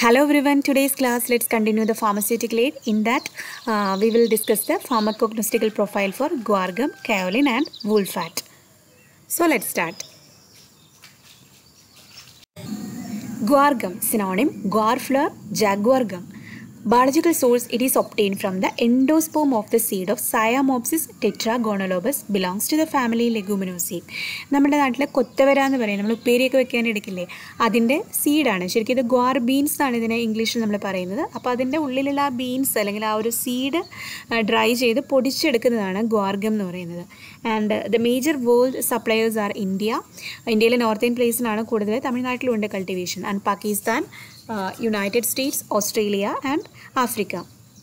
Hello everyone, today's class let's continue the pharmaceutical aid. In that uh, we will discuss the pharmacognostical profile for guargum, kaolin and wolfat. So let's start. Guargum synonym guar flower, jaguar gum. Biological source it is obtained from the endosperm of the seed of Siamopsis tetragonolobus belongs to the family Leguminosae. നമ്മുടെ നാട്ടിൽ കൊത്തവര എന്ന് പറയും നമ്മൾ ഉപ്പേരിയൊക്കെ വെക്കാൻ എടുക്കില്ലേ അതിൻ്റെ സീഡാണ് ശരിക്കും ഇത് ഗ്വാർ ബീൻസ് ആണ് ഇതിനെ ഇംഗ്ലീഷിൽ നമ്മൾ പറയുന്നത് അപ്പോൾ അതിൻ്റെ ഉള്ളിലുള്ള ആ ബീൻസ് അല്ലെങ്കിൽ ആ ഒരു സീഡ് ഡ്രൈ ചെയ്ത് പൊടിച്ചെടുക്കുന്നതാണ് ഗ്വാർഗം എന്ന് പറയുന്നത് and the major world suppliers are India ഇന്ത്യയിലെ നോർത്തേൺ പ്ലേസിലാണ് കൂടുതൽ തമിഴ്നാട്ടിലുണ്ട് cultivation and Pakistan United States Australia and Africa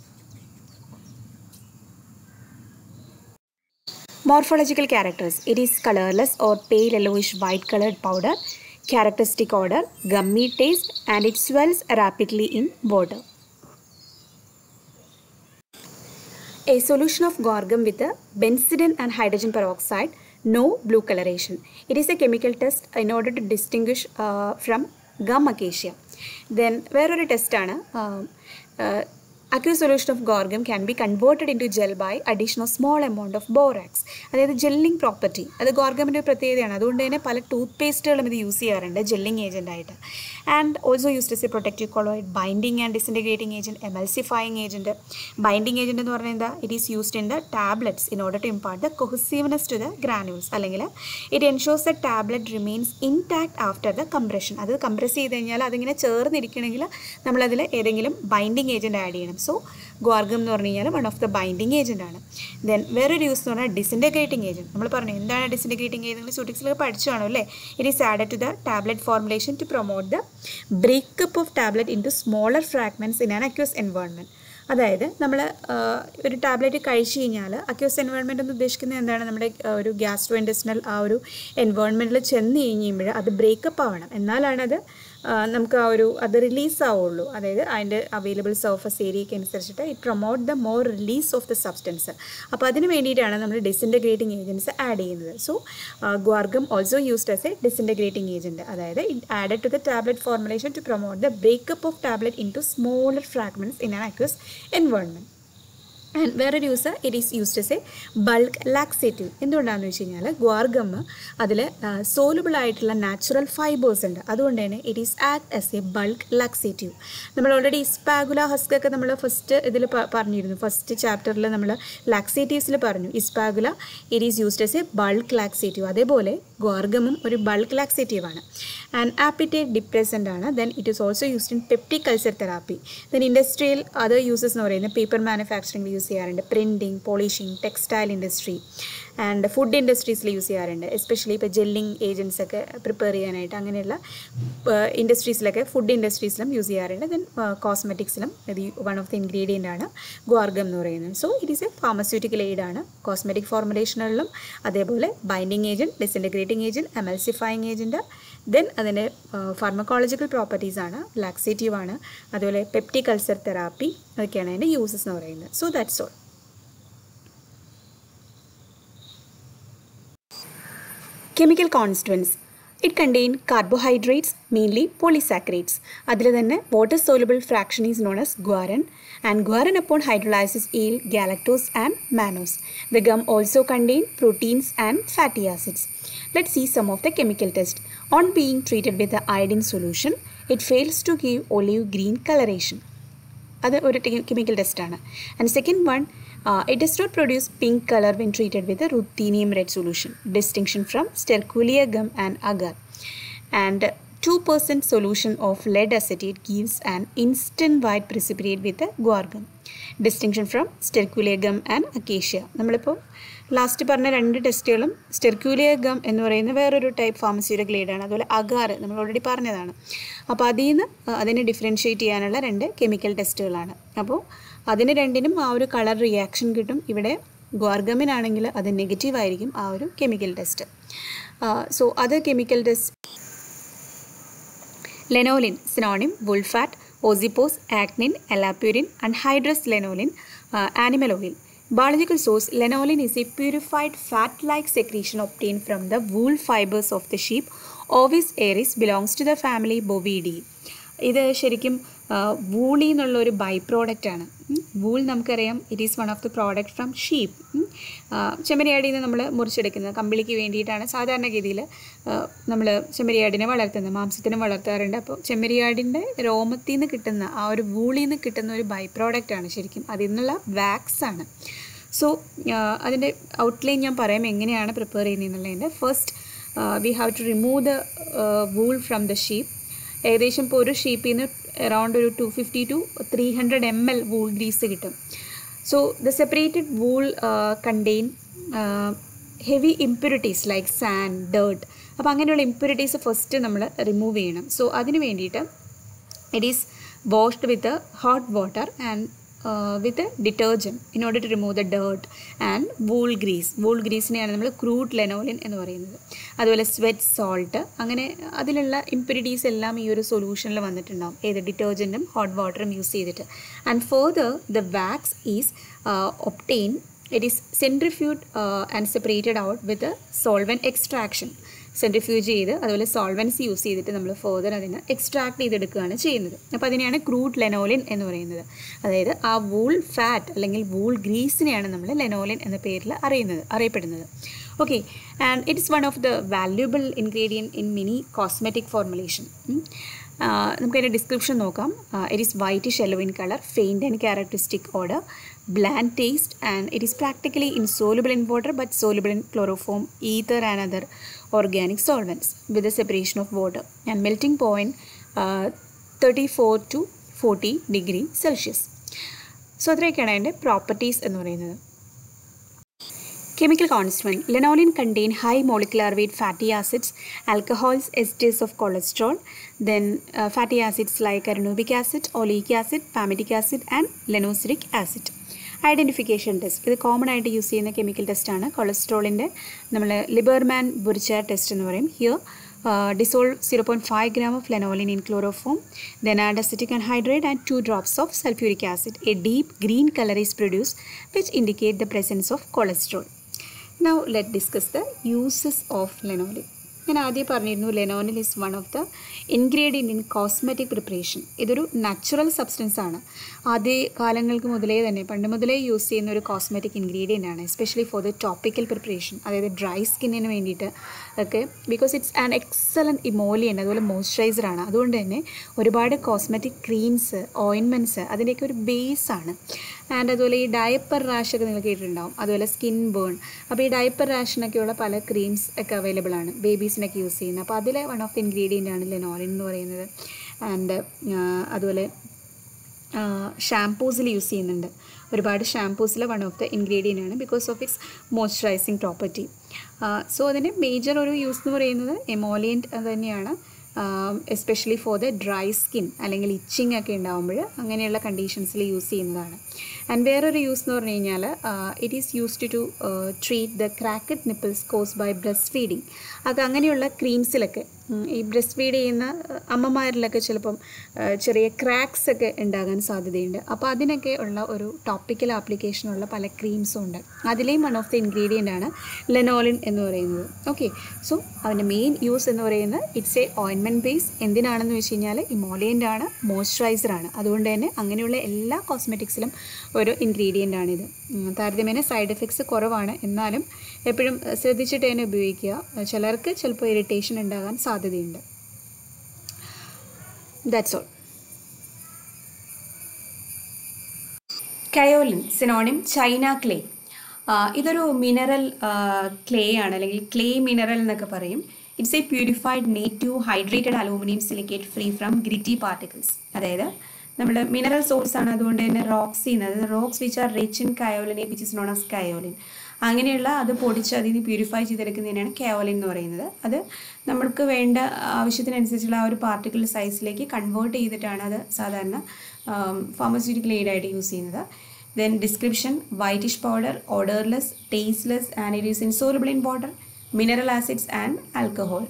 Morphological characters it is colorless or pale yellowish white colored powder, characteristic odor, gummy taste, and it swells rapidly in water. A solution of gorgum with a benzidine and hydrogen peroxide, no blue coloration. It is a chemical test in order to distinguish uh, from gum acacia. Then വേറൊരു ടെസ്റ്റാണ് aqueous solution of gorgum can be converted into gel by addition of small amount of borax അതായത് gelling property അത് ഗോർഗമിൻ്റെ ഒരു പ്രത്യേകതയാണ് അതുകൊണ്ട് തന്നെ പല ടൂത്ത് പേസ്റ്റുകളും ഇത് യൂസ് ചെയ്യാറുണ്ട് ജെല്ലിംഗ് ഏജൻ്റ് ആയിട്ട് and also used as a protective colloid binding and disintegrating agent emulsifying agent binding agent എന്ന് പറഞ്ഞാൽ എന്താ it is used in the tablets in order to impart the cohesiveness to the granules അല്ലെങ്കിൽ it ensures the tablet remains intact after the compression അത് compress ചെയ്ത് കഴിഞ്ഞാൽ അതിങ്ങനെ ചേർന്നിരിക്കണമെങ്കിൽ നമ്മളതിൽ ഏതെങ്കിലും ബൈൻഡിങ് ഏജൻറ്റ് ആഡ് ചെയ്യണം സോ ഗ്വാർഗം എന്ന് പറഞ്ഞു കഴിഞ്ഞാൽ one of the binding agent ആണ് ദെൻ വേറൊരു യൂസ് എന്ന് പറഞ്ഞാൽ ഡിസിൻറ്റഗ്രേറ്റിംഗ് ഏജൻറ്റ് നമ്മൾ പറഞ്ഞു എന്താണ് ഡിസിൻറ്റഗ്രേറ്റിംഗ് ഏജൻറ്റ് സ്യൂട്ടിക്സിലൊക്കെ പഠിച്ചു കാണും അല്ലേ it is added to the tablet formulation to promote the breakup of tablet into smaller fragments in an aqueous environment അതായത് നമ്മൾ ഒരു ടാബ്ലറ്റ് കഴിച്ചു കഴിഞ്ഞാൽ അക്യൂസ് എൻവയോൺമെൻറ്റ് എന്ന് ഉദ്ദേശിക്കുന്നത് എന്താണ് നമ്മുടെ ഒരു ഗ്യാസ്ട്രോ ഇൻഡസ്ട്രിയൽ ആ ഒരു എൻവയോൺമെൻറ്റിൽ ചെന്ന് കഴിഞ്ഞ് കഴിയുമ്പോൾ അത് ബ്രേക്കപ്പ് ആവണം എന്നാലാണ് അത് നമുക്ക് ആ ഒരു അത് റിലീസ് ആവുള്ളൂ അതായത് അതിൻ്റെ അവൈലബിൾ സർഫസ് ഏരിയയ്ക്ക് അനുസരിച്ചിട്ട് it promote the more release of the substance അപ്പോൾ അതിന് വേണ്ടിയിട്ടാണ് നമ്മൾ ഡിസിൻറ്റഗ്രേറ്റിംഗ് ഏജൻസ് ആഡ് ചെയ്യുന്നത് so guar gum also used as a disintegrating agent അതായത് it added to the tablet formulation to promote the breakup of tablet into smaller fragments in an aqueous environment and വേറൊരു use it is used as a bulk laxative എന്തുകൊണ്ടാണെന്ന് വെച്ച് കഴിഞ്ഞാൽ ഗ്വാർഗമ്മ് അതിൽ soluble ആയിട്ടുള്ള natural fibres ഉണ്ട് അതുകൊണ്ട് തന്നെ it is act as a bulk laxative നമ്മൾ ഓൾറെഡി ഇസ്പാഗുല ഹസ്ക് ഒക്കെ നമ്മൾ ഫസ്റ്റ് ഇതിൽ പറഞ്ഞിരുന്നു ഫസ്റ്റ് ചാപ്റ്ററിൽ നമ്മൾ ലാക്സേറ്റീവ്സിൽ പറഞ്ഞു ispaghula it is used as a bulk laxative അതേപോലെ ഗ്വാർഗമും ഒരു ബൾക്ക് ലാക്സേറ്റീവ് ആണ് ആൻഡ് ആപ്പിറ്റേറ്റ് ഡിപ്രസൻ്റ് ആണ് then it is also used in peptic ulcer therapy then industrial other uses എന്ന് പറയുന്നത് പേപ്പർ മാനുഫാക്ചറിംഗ് യൂസ് ചെയ്യാറുണ്ട് printing polishing textile industry and food ഇൻഡസ്ട്രീസിൽ use ചെയ്യാറുണ്ട് എസ്പെഷ്യലി ഇപ്പോൾ ജെല്ലിങ് ഏജൻസ് ഒക്കെ prepare ചെയ്യാനായിട്ട് അങ്ങനെയുള്ള ഇൻഡസ്ട്രീസിലൊക്കെ ഫുഡ് ഇൻഡസ്ട്രീസിലും യൂസ് ചെയ്യാറുണ്ട് ദെൻ കോസ്മെറ്റിക്സിലും ഇത് വൺ ഓഫ് ദി ഇൻഗ്രീഡിയൻ്റ് ആണ് ഗ്വാർഗം എന്ന് പറയുന്നത് so it is a pharmaceutical aid ആണ് കോസ്മെറ്റിക് ഫോർമുലേഷനുകളിലും അതേപോലെ binding agent disintegrating agent emulsifying agent then അതിൻ്റെ ഫാർമക്കോളജിക്കൽ പ്രോപ്പർട്ടീസ് ആണ് ലാക്സേറ്റീവ് ആണ് അതുപോലെ പെപ്റ്റി കൾച്ചർ തെറാപ്പി അതൊക്കെയാണ് അതിൻ്റെ യൂസസ് എന്ന് പറയുന്നത് so that's all chemical constituents it contain carbohydrates mainly polysaccharides അതിൽ തന്നെ water soluble fraction is non as guaran and guaran upon hydrolysis yield galactose and mannose. The gum also contain proteins and fatty acids. Let's see some of the chemical tests. On being treated with the iodine solution, it fails to give olive green coloration. അത് ഒരു chemical ടെസ്റ്റാണ് and second one it does not produce pink colour when treated with ruthenium red solution distinction from sterculia gum and agar and two percent solution of lead acetate gives an instant white precipitate with guar gum distinction from sterculia gum and acacia നമ്മളിപ്പോൾ last പറഞ്ഞ രണ്ട് ടെസ്റ്റുകളും സ്റ്റെർക്യൂലിയ gum എന്ന് പറയുന്ന വേറൊരു type pharmaceutical എയ്ഡാണ് അതുപോലെ agar നമ്മൾ already പറഞ്ഞതാണ് അപ്പോൾ അതിൽ നിന്ന് അതിനെ ഡിഫറൻഷ്യേറ്റ് ചെയ്യാനുള്ള രണ്ട് കെമിക്കൽ ടെസ്റ്റുകളാണ് അപ്പോൾ അതിന് രണ്ടിനും ആ ഒരു കളർ റിയാക്ഷൻ കിട്ടും ഇവിടെ ഗ്വാർഗമിനാണെങ്കിൽ അത് നെഗറ്റീവ് ആയിരിക്കും ആ ഒരു കെമിക്കൽ ടെസ്റ്റ് സോ അത് chemical test lanolin synonym wool fat oesypus ആക്നിൻ എലാപ്യൂരിൻ anhydrous lanolin animal oil Biological source Lanolin is a purified fat like secretion obtained from the wool fibers of the sheep. Ovis aeris belongs to the family Bovidae. ഇത് ശരിക്കും വൂളി എന്നുള്ള ഒരു by പ്രോഡക്റ്റാണ് wool നമുക്കറിയാം it is one of the product from sheep ചെമ്മരിയാടിൽ നിന്ന് നമ്മൾ മുറിച്ചെടുക്കുന്നത് കമ്പിളിക്ക് വേണ്ടിയിട്ടാണ് സാധാരണഗതിയിൽ നമ്മൾ ചെമ്മരിയാടിനെ വളർത്തുന്നത് മാംസത്തിനും വളർത്താറുണ്ട് അപ്പോൾ ചെമ്മരിയാടിൻ്റെ രോമത്തിൽ നിന്ന് കിട്ടുന്ന ആ ഒരു വൂളിൽ നിന്ന് കിട്ടുന്ന ഒരു ബൈ പ്രോഡക്റ്റാണ് ശരിക്കും അതിൽ നിന്നുള്ള വാക്സ് ആണ് സോ അതിൻ്റെ ഔട്ട്ലൈൻ ഞാൻ പറയാം എങ്ങനെയാണ് പ്രിപ്പയർ ചെയ്യുന്നതെന്നുള്ളതിൻ്റെ first we have to remove the wool from the sheep ഏകദേശം ഇപ്പോൾ ഒരു ഷീപ്പിൽ നിന്ന് അറൗണ്ട് ഒരു two fifty to three hundred M L wool grease കിട്ടും so the separated wool contain heavy impurities like sand dirt അപ്പോൾ അങ്ങനെയുള്ള ഇമ്പ്യൂരിറ്റീസ് ഫസ്റ്റ് നമ്മൾ റിമൂവ് ചെയ്യണം സോ അതിന് വേണ്ടിയിട്ട് it is washed with hot water and with detergent in order to remove the dirt and wool Greece wool ഗ്രീസിനെയാണ് നമ്മൾ crude lanolin എന്ന് പറയുന്നത് അതുപോലെ സ്വെറ്റ് സോൾട്ട് അങ്ങനെ അതിലുള്ള ഇമ്പ്യൂരിറ്റീസ് എല്ലാം ഈ ഒരു സൊല്യൂഷനിൽ വന്നിട്ടുണ്ടാവും ഏത് ഡിറ്റർജൻറ്റും ഹോട്ട് വാട്ടറും യൂസ് ചെയ്തിട്ട് and further the wax is obtain it is centrifuged and separated out with solvent extraction centrifuge ചെയ്ത് അതുപോലെ സോൾവൻസ് യൂസ് ചെയ്തിട്ട് നമ്മൾ ഫർദർ അതിന് എക്സ്ട്രാക്ട് ചെയ്തെടുക്കുകയാണ് ചെയ്യുന്നത് അപ്പോൾ അതിനെയാണ് ക്രൂഡ് ലെനോലിൻ എന്ന് പറയുന്നത് അതായത് ആ വൂൾ ഫാറ്റ് അല്ലെങ്കിൽ വൂൾ ഗ്രീസിനെയാണ് നമ്മൾ ലെനോലിൻ എന്ന പേരിൽ അറിയുന്നത് അറിയപ്പെടുന്നത് okay and it's one of the valuable ingredient in many cosmetic formulation നമുക്കതിൻ്റെ ഡിസ്ക്രിപ്ഷൻ നോക്കാം it is whitish yellow in colour faint and characteristic odour bland taste and it is practically insoluble in water but soluble in chloroform, ether and other organic solvents with the separation of water and melting point uh, 34 to 40 degree Celsius. So അത്രയൊക്കെയാണ് അതിൻ്റെ properties എന്ന് പറയുന്നത് Chemical constituent Lanolin contain high molecular weight fatty acids, alcohols, esters of cholesterol, then uh, fatty acids like arenomic acid, oleic acid, palmitic acid, and linoleic acid. Identification test ഇത് common ആയിട്ട് use ചെയ്യുന്ന chemical ടെസ്റ്റാണ് കൊളസ്ട്രോളിൻ്റെ നമ്മൾ Liebermann Burchard test എന്ന് പറയും here dissolve 0.5 gram of lanolin in chloroform then add acetic anhydride and 2 drops of sulfuric acid a deep green color is produced which indicate the presence of cholesterol now let's discuss the uses of lanolin ഞാൻ ആദ്യം പറഞ്ഞിരുന്നു lanolin is one of the ingredient in cosmetic preparation ഇതൊരു natural substance ആണ് ആദ്യ കാലങ്ങൾക്ക് മുതലേ തന്നെ പണ്ട് മുതലേ യൂസ് ചെയ്യുന്ന ഒരു കോസ്മെറ്റിക് ഇൻഗ്രീഡിയൻ്റ് ആണ് especially for the topical preparation അതായത് ഡ്രൈ സ്കിന്നിന് വേണ്ടിയിട്ട് ഒക്കെ because it's an excellent emollient അതുപോലെ മോയ്സ്ചറൈസർ ആണ് അതുകൊണ്ട് തന്നെ ഒരുപാട് കോസ്മെറ്റിക് ക്രീംസ് ഓയിൻമെൻറ്റ്സ് അതിൻ്റെയൊക്കെ ഒരു ബേസ് ആണ് ആൻഡ് അതുപോലെ ഈ ഡയപ്പർ റാഷ് ഒക്കെ നിങ്ങൾ കേട്ടിട്ടുണ്ടാവും അതുപോലെ സ്കിൻ ബേൺ അപ്പോൾ ഈ ഡയപ്പർ റാഷിനൊക്കെയുള്ള പല ക്രീംസ് ഒക്കെ അവൈലബിൾ ആണ് ബേബീസിനൊക്കെ യൂസ് ചെയ്യുന്നത് അപ്പോൾ അതിലെ വൺ ഓഫ് ദി ഇൻഗ്രീഡിയൻ്റ് ആണ് ലെനോലിൻ എന്ന് പറയുന്നത് ആൻഡ് അതുപോലെ ഷാംപൂസിൽ യൂസ് ചെയ്യുന്നുണ്ട് ഒരുപാട് ഷാംപൂസിലെ വൺ ഓഫ് ദ ഇൻഗ്രീഡിയൻ്റ് ആണ് because of its moisturising property so അതിൻ്റെ മേജർ ഒരു യൂസ് എന്ന് പറയുന്നത് എമോലിയൻറ്റ് തന്നെയാണ് especially for the dry skin അല്ലെങ്കിൽ ഇച്ചിങ് ഒക്കെ ഉണ്ടാകുമ്പോൾ അങ്ങനെയുള്ള കണ്ടീഷൻസിൽ യൂസ് ചെയ്യുന്നതാണ് ആൻഡ് വേറൊരു യൂസ് എന്ന് പറഞ്ഞു കഴിഞ്ഞാൽ it is used to treat the cracked nipples caused by breast feeding അത് അങ്ങനെയുള്ള ക്രീംസിലൊക്കെ ഈ ബ്രസ്റ്റ് ഫീഡ് ചെയ്യുന്ന അമ്മമാരിലൊക്കെ ചിലപ്പം ചെറിയ ക്രാക്സ് ഒക്കെ ഉണ്ടാകാൻ സാധ്യതയുണ്ട് അപ്പോൾ അതിനൊക്കെ ഉള്ള ഒരു ടോപ്പിക്കൽ ആപ്ലിക്കേഷനുള്ള പല ക്രീംസും ഉണ്ട് അതിലെയും വൺ ഓഫ് ദി ഇൻഗ്രീഡിയൻ്റ് ആണ് ലെനോലിൻ എന്ന് പറയുന്നത് ഓക്കെ സോ അതിൻ്റെ മെയിൻ യൂസ് എന്ന് പറയുന്നത് ഇറ്റ്സ് എ ഓയിൻമെൻറ്റ് ബേസ് എന്തിനാണെന്ന് വെച്ച് കഴിഞ്ഞാൽ ഇമോളിയൻ്റ് ആണ് മോയ്സ്ചറൈസർ ആണ് അതുകൊണ്ട് തന്നെ അങ്ങനെയുള്ള എല്ലാ കോസ്മെറ്റിക്സിലും ഒരു ഇൻഗ്രീഡിയൻ്റ് ആണിത് താരതമ്യേന സൈഡ് എഫക്ട്സ് കുറവാണ് എന്നാലും എപ്പോഴും ശ്രദ്ധിച്ചിട്ട് തന്നെ ഉപയോഗിക്കുക ചിലർക്ക് ചിലപ്പോൾ ഇറിറ്റേഷൻ ഉണ്ടാകാൻ സാധ്യതയുണ്ട് that's all kaolin synonym China clay ഇതൊരു മിനറൽ ക്ലേ ആണ് അല്ലെങ്കിൽ ക്ലേ മിനറൽ എന്നൊക്കെ പറയും it's a purified native hydrated aluminium silicate free from gritty particles അതായത് നമ്മൾ മിനറൽ സോഴ്സ് ആണ് അതുകൊണ്ട് തന്നെ റോക്സ് ചെയ്യുന്നത് rocks which are rich in കയോലിനെ which is known as kaolin അങ്ങനെയുള്ള അത് പൊടിച്ച് അതിൽ നിന്ന് പ്യൂരിഫൈ ചെയ്തെടുക്കുന്നതിനാണ് കയോലിൻ എന്ന് പറയുന്നത് അത് നമ്മൾക്ക് വേണ്ട ആവശ്യത്തിനനുസരിച്ചുള്ള ആ ഒരു പാർട്ടിക്കിൾ സൈസിലേക്ക് കൺവേർട്ട് ചെയ്തിട്ടാണ് അത് സാധാരണ ഫാർമസ്യൂട്ടിക്കൽ എയ്ഡായിട്ട് യൂസ് ചെയ്യുന്നത് then description whitish powder odourless tasteless and it is insoluble in water mineral acids and alcohol.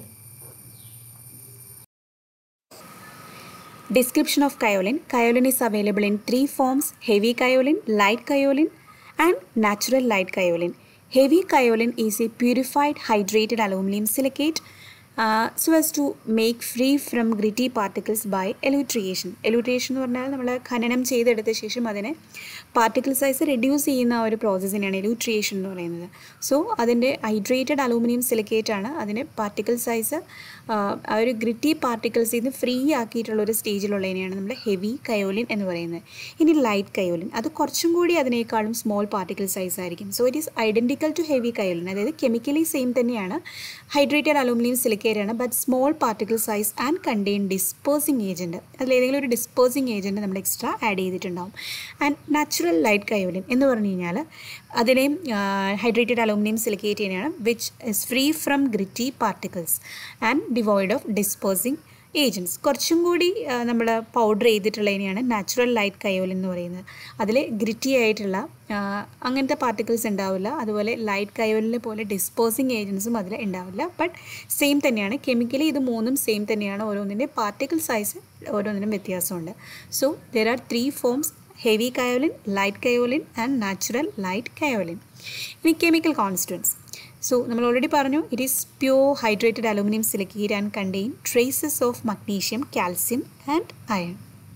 Description of kaolin. Kaolin is available in three forms heavy kaolin, light kaolin, and natural light kaolin. Heavy kaolin is a purified hydrated aluminum silicate so as to make free from gritty particles by elutriation elutriation എന്ന് പറഞ്ഞാൽ നമ്മൾ ഖനനം ചെയ്തെടുത്ത ശേഷം അതിനെ particle size reduce ചെയ്യുന്ന ആ ഒരു പ്രോസസ്സിനെയാണ് എലൂട്രിയേഷൻ എന്ന് പറയുന്നത് സോ അതിൻ്റെ ഹൈഡ്രേറ്റഡ് അലൂമിനിയം സിലിക്കേറ്റ് ആണ് അതിനെ പാർട്ടിക്കിൾ സൈസ് ആ ഒരു ഗ്രിറ്റി പാർട്ടിക്കിൾസിൽ നിന്ന് ഫ്രീ ആക്കിയിട്ടുള്ള ഒരു സ്റ്റേജിലുള്ളതിനെയാണ് നമ്മൾ ഹെവി കയോലിൻ എന്ന് പറയുന്നത് ഇനി ലൈറ്റ് കയോലിൻ അത് കുറച്ചും കൂടി അതിനേക്കാളും സ്മോൾ പാർട്ടിക്കിൾ സൈസ് ആയിരിക്കും so it is identical to heavy kaolin അതായത് കെമിക്കലി സെയിം തന്നെയാണ് ഹൈഡ്രേറ്റഡ് അലൂമിനിയം സിലിക്കേറ്റ് ആണ് but small particle size and contain dispersing agent അതിലേതെങ്കിലും ഒരു ഡിസ്പേഴ്സിങ് ഏജൻറ്റ് നമ്മൾ എക്സ്ട്രാ ആഡ് ചെയ്തിട്ടുണ്ടാവും ആൻഡ് നാച്ചുറൽ ലൈറ്റ് കയോലിൻ എന്ന് പറഞ്ഞു കഴിഞ്ഞാൽ അതിനെയും ഹൈഡ്രേറ്റഡ് അലൂമിനിയം സിലിക്കേറ്റ് തന്നെയാണ് which is free from gritty particles and devoid of dispersing agents കുറച്ചും കൂടി നമ്മൾ പൗഡർ ചെയ്തിട്ടുള്ളതിനെയാണ് നാച്ചുറൽ ലൈറ്റ് കയോലിൻ എന്ന് പറയുന്നത് അതിൽ ഗ്രിറ്റി ആയിട്ടുള്ള അങ്ങനത്തെ പാർട്ടിക്കിൾസ് ഉണ്ടാവില്ല അതുപോലെ ലൈറ്റ് കയോലിനെ പോലെ ഡിസ്പോസിങ് ഏജൻസും അതിൽ ഉണ്ടാവില്ല ബട്ട് സെയിം തന്നെയാണ് കെമിക്കലി ഇത് മൂന്നും സെയിം തന്നെയാണ് ഓരോന്നിൻ്റെ പാർട്ടിക്കിൾ സൈസ് ഓരോന്നിനും വ്യത്യാസമുണ്ട് so there are three forms heavy kaolin light kaolin and natural light kaolin ഇനി കെമിക്കൽ കോൺസ്റ്റുവൻസ് സോ നമ്മൾ ഓൾറെഡി പറഞ്ഞു it is pure hydrated aluminium silicate and contain traces of magnesium calcium and iron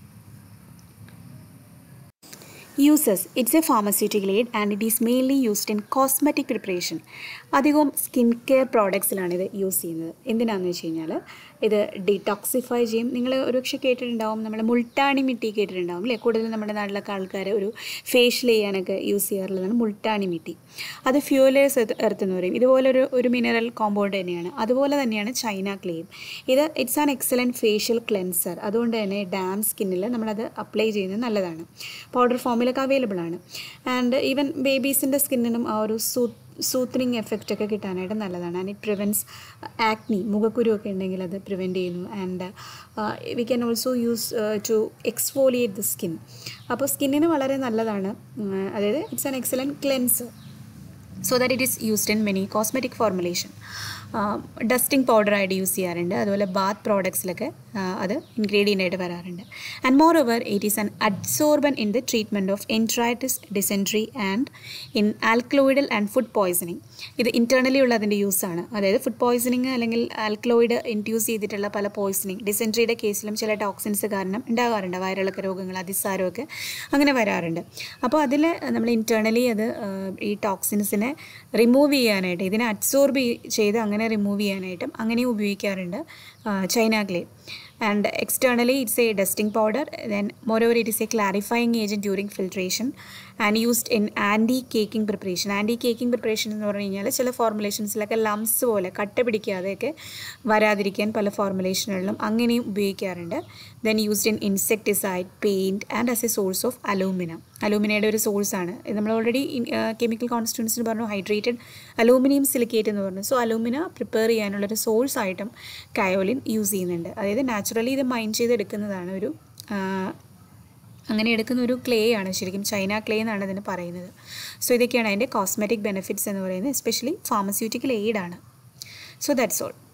uses it's a pharmaceutical aid and it is mainly used in cosmetic preparation അധികവും skin care പ്രോഡക്ട്സിലാണ് ഇത് use ചെയ്യുന്നത് എന്തിനാണെന്ന് വെച്ച് കഴിഞ്ഞാൽ ഇത് ഡിടോക്സിഫൈ ചെയ്യും നിങ്ങൾ ഒരുപക്ഷെ കേട്ടിട്ടുണ്ടാവും നമ്മൾ മുൾട്ടാണി മിട്ടി കേട്ടിട്ടുണ്ടാവും അല്ലേ കൂടുതലും നമ്മുടെ നാട്ടിലൊക്കെ ആൾക്കാർ ഒരു ഫേഷ്യൽ ചെയ്യാനൊക്കെ യൂസ് ചെയ്യാറുള്ളതാണ് മുൾട്ടാണി മിട്ടി അത് ഫ്യൂലേഴ്സ് എർത്ത് എന്ന് പറയും ഇതുപോലെ ഒരു ഒരു മിനറൽ കോമ്പൗണ്ട് തന്നെയാണ് അതുപോലെ തന്നെയാണ് ചൈന ക്ലെയിം ഇത് it's an excellent facial cleanser അതുകൊണ്ട് തന്നെ ഡാം സ്കിന്നിൽ നമ്മളത് അപ്ലൈ ചെയ്യുന്നത് നല്ലതാണ് പൗഡർ ഫോമിലൊക്കെ അവൈലബിൾ ആണ് ആൻഡ് ഈവൻ ബേബീസിൻ്റെ സ്കിന്നിനും ആ ഒരു സൂ സൂത്രിങ് എഫക്റ്റ് ഒക്കെ കിട്ടാനായിട്ട് നല്ലതാണ് ആൻഡ് ഇറ്റ് പ്രിവെൻറ്റ്സ് ആക്നി മുഖക്കുരു ഒക്കെ ഉണ്ടെങ്കിൽ അത് പ്രിവെൻറ്റ് ചെയ്യുന്നു and we can also use to exfoliate the skin അപ്പോൾ സ്കിന്നിന് വളരെ നല്ലതാണ് അതായത് it's an excellent cleanser so that it is used in many cosmetic formulation dusting പൗഡറായിട്ട് യൂസ് ചെയ്യാറുണ്ട് അതുപോലെ ബാത്ത് പ്രോഡക്ട്സിലൊക്കെ അത് ഇൻഗ്രീഡിയൻ്റ് ആയിട്ട് വരാറുണ്ട് and moreover it is an adsorbent in the treatment of enteritis dysentery and in alkaloidal and food poisoning ഇത് internally ഉള്ള അതിൻ്റെ യൂസാണ് അതായത് ഫുഡ് പോയ്സണിങ് അല്ലെങ്കിൽ ആൽക്ലോയിഡ് ഇൻഡ്യൂസ് ചെയ്തിട്ടുള്ള പല പോയ്സണിങ് ഡിസെൻട്രിയുടെ കേസിലും ചില ടോക്സിൻസ് കാരണം ഉണ്ടാകാറുണ്ട് വയറിളക്ക രോഗങ്ങൾ അതിസാരമൊക്കെ അങ്ങനെ വരാറുണ്ട് അപ്പോൾ അതിൽ നമ്മൾ ഇൻറ്റേർണലി അത് ഈ ടോക്സിൻസിനെ റിമൂവ് ചെയ്യാനായിട്ട് ഇതിനെ അബ്സോർബ് ചെയ്ത് അങ്ങനെ റിമൂവ് ചെയ്യാനായിട്ടും അങ്ങനെ ഉപയോഗിക്കാറുണ്ട് China clay and externally it's a dusting powder then moreover it is a clarifying agent during filtration and used in anti caking preparation anti caking preparation എന്ന് പറഞ്ഞു കഴിഞ്ഞാൽ ചില ഫോർമുലേഷൻസിലൊക്കെ ലംസ് പോലെ കട്ട പിടിക്കാതെയൊക്കെ വരാതിരിക്കാൻ പല ഫോർമുലേഷനുകളിലും അങ്ങനെയും ഉപയോഗിക്കാറുണ്ട് then used in insecticide paint and as a source of alumina അലൂമിനയുടെ ഒരു സോഴ്സാണ് നമ്മൾ ഓൾറെഡി കെമിക്കൽ കോൺസ്റ്റുവൻസിന് പറഞ്ഞു ഹൈഡ്രേറ്റഡ് അലൂമിനിയം സിലിക്കേറ്റ് എന്ന് പറഞ്ഞു സോ അലൂമിന പ്രിപ്പയർ ചെയ്യാനുള്ളൊരു സോഴ്സ് ആയിട്ടും കയോലിൻ യൂസ് ചെയ്യുന്നുണ്ട് അതായത് നാച്ചുറലി ഇത് മൈൻഡ് ചെയ്തെടുക്കുന്നതാണ് ഒരു അങ്ങനെ എടുക്കുന്ന ഒരു ക്ലേ ആണ് ശരിക്കും ചൈന ക്ലേ എന്നാണ് ഇതിന് പറയുന്നത് സോ ഇതൊക്കെയാണ് അതിൻ്റെ കോസ്മെറ്റിക് ബെനിഫിറ്റ്സ് എന്ന് പറയുന്നത് എസ്പെഷ്യലി ഫാർമസ്യൂട്ടിക്കൽ എയ്ഡ് ആണ് സോ ദാറ്റ്സ് ഓൾ